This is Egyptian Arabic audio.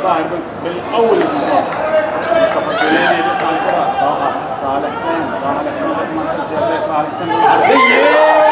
طاهر بالاول مصطفى الجلالي بيقطع الكره طه طه على حسين طه على حسين عثمان الجزائر طه على حسين بالعرضيه